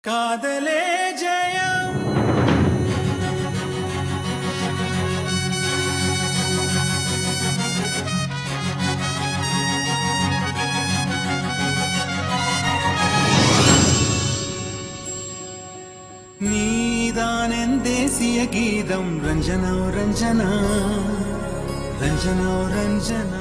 காதலே ஜெயம் நீதான் என் தேசிய கீதம் ரஞ்சனா ரஞ்சனா ரஞ்சனா ரஞ்சனா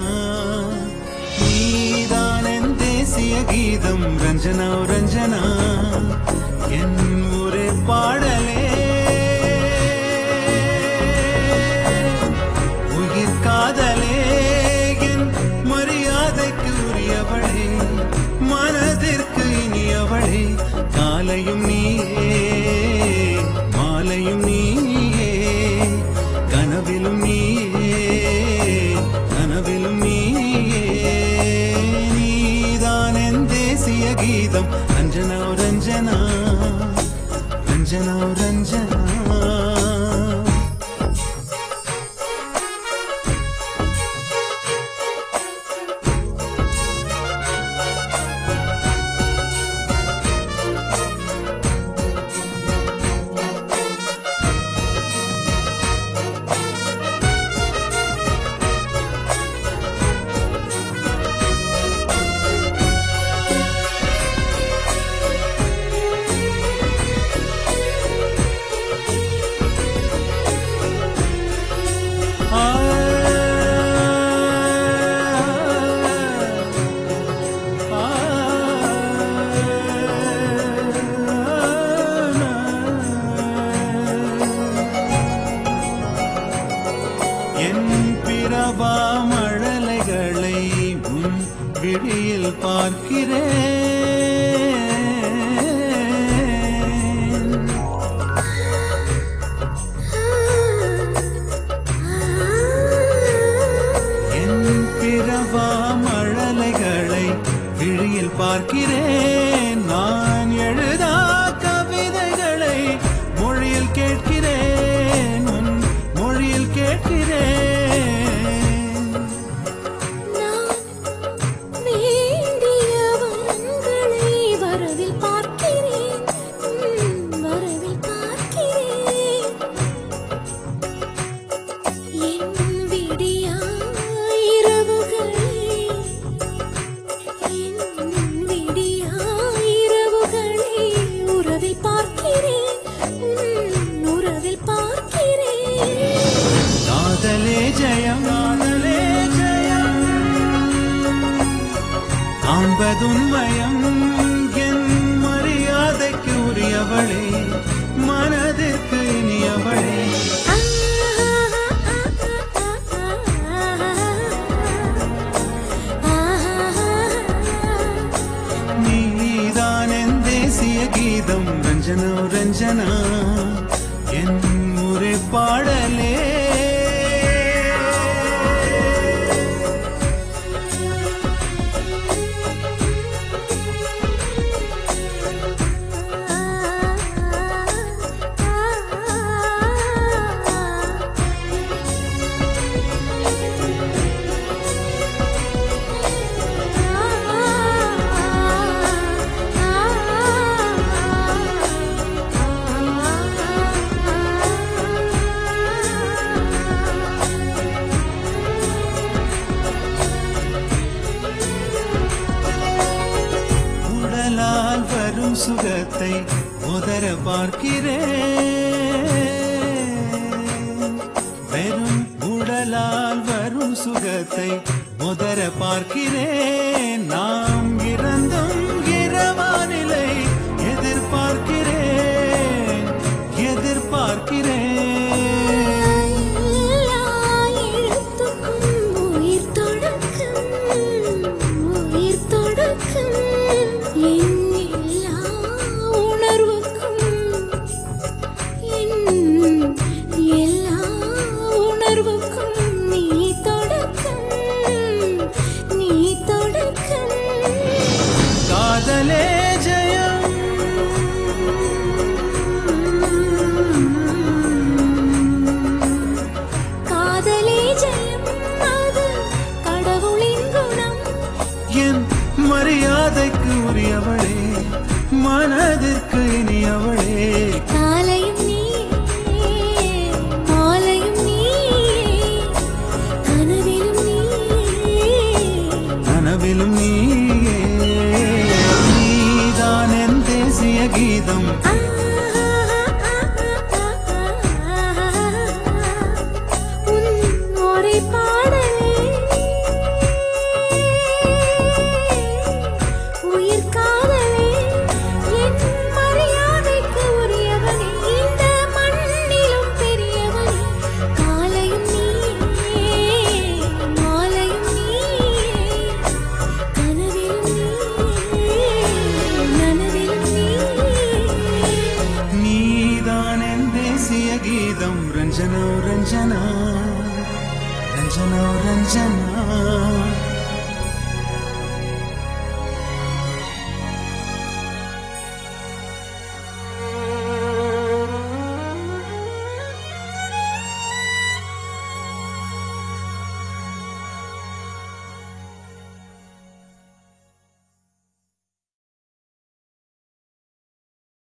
நீதான் என் தேசிய கீதம் ரஞ்சனா ரஞ்சனா என் ஒரே பாடலே உயிர் காதலே என் மரியாதைக்கு உரியவளே மனதிற்கு இனியவளே காலையும் நீயே மாலையும் நீயே கனவிலும் நீயே கனவிலும் நீயே நீதான் என் தேசிய கீதம் ரஞ்சனா ரஞ்சனா ரஞ்சனா ரஞ்சனா என் பிறவா மழலைகளை உன் விழியில் பார்க்கிறேன் என் பிறவா மழலைகளை விழியில் பார்க்கிறேன் நான் எழுதா கவிதைகளை மொழியில் கேட்கிறேன் உன் மொழியில் கேட்கிறேன் நான் வேண்டிய வரங்களை வரவில் பார்க்கிறேன் உம், வரவில் பார்க்கிறேன் என் விடியா இரவுகளை என் விடியா இரவுகளை உறவில் பார்க்கிறேன் உம், உறவில் பார்க்கிறேன் காதலே ஜெயம் காதலே ஜெயம் காண்பதுண்மயம் என் மரியாதைக்கு உரியவளே மனதிற்கு இனியவளே நீதான் என் தேசிய கீதம் ரஞ்சனா ரஞ்சனா என் முறை பாடலே உடலால் வரும் சுகத்தை உதர பார்க்கிறேன் வெறும் உடலால் வரும் சுகத்தை உதர பார்க்கிறேன் நாம் இறந்தும் இரவானிலை எதிர்பார்க்கிறேன் எதிர்பார்க்கிறேன் எல்லா எழுத்துக்கும் உயிர் தொடக்கம் உயிர் தொடக்கம் என் எல்லா உணர்வுக்கும் என் எல்லா உணர்வுக்கும் நீ தொடக்கம் நீ தொடக்கம் மனதிற்கு இனியவளே காலையும் நீயே மாலையும் நீயே கனவிலும் நீயே கனவிலும் நீயே நீதான் என் தேசிய கீதம் உன் ஒரே பாடலே உயிர் காதலே என் மரியாதைக்கு உரியவனே இந்த மண்ணிலும் பெரியவனே காலையும் நீயே மாலையும் நீயே கனவிலும் நீயே நனவிலும் நீயே நீதான் என் தேசிய கீதம் ரஞ்சனோ ரஞ்சனா ரஞ்சனோ ரஞ்சனா